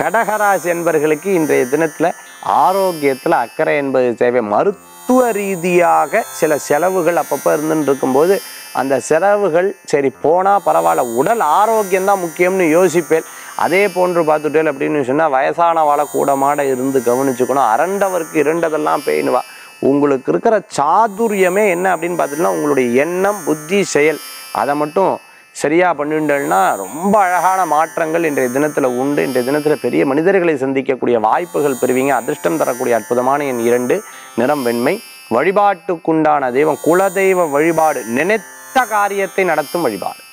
கடகராசி என்பர்களுக்கு இன்றைய தினத்தில் ஆரோக்கியத்தில் அக்கறை என்பது தேவை மருத்துவ ரீதியாக சில செலவுகள் அப்பப்போ இருந்துட்டு இருக்கும்போது அந்த செலவுகள் சரி போனால் பரவாயில்ல உடல் ஆரோக்கியம் தான் முக்கியம்னு யோசிப்பேன் அதே போன்று பார்த்துட்டேன் அப்படின்னு சொன்னால் வயசானவாளை கூடமாட இருந்து கவனிச்சுக்கணும் அரண்டவருக்கு இரண்டதெல்லாம் பேணுவா உங்களுக்கு இருக்கிற சாதுரியமே என்ன அப்படின்னு பார்த்துட்டோம்னா உங்களுடைய எண்ணம் புத்தி செயல் அதை மட்டும் சரியாக பண்ணிட்டேன்னா ரொம்ப அழகான மாற்றங்கள் இன்றைய தினத்தில் உண்டு இன்றைய தினத்தில் பெரிய மனிதர்களை சந்திக்கக்கூடிய வாய்ப்புகள் பெறுவீங்க அதிர்ஷ்டம் தரக்கூடிய அற்புதமான என் இரண்டு நிறம் வெண்மை வழிபாட்டுக்குண்டான தெய்வம் குலதெய்வ வழிபாடு நினைத்த காரியத்தை நடத்தும் வழிபாடு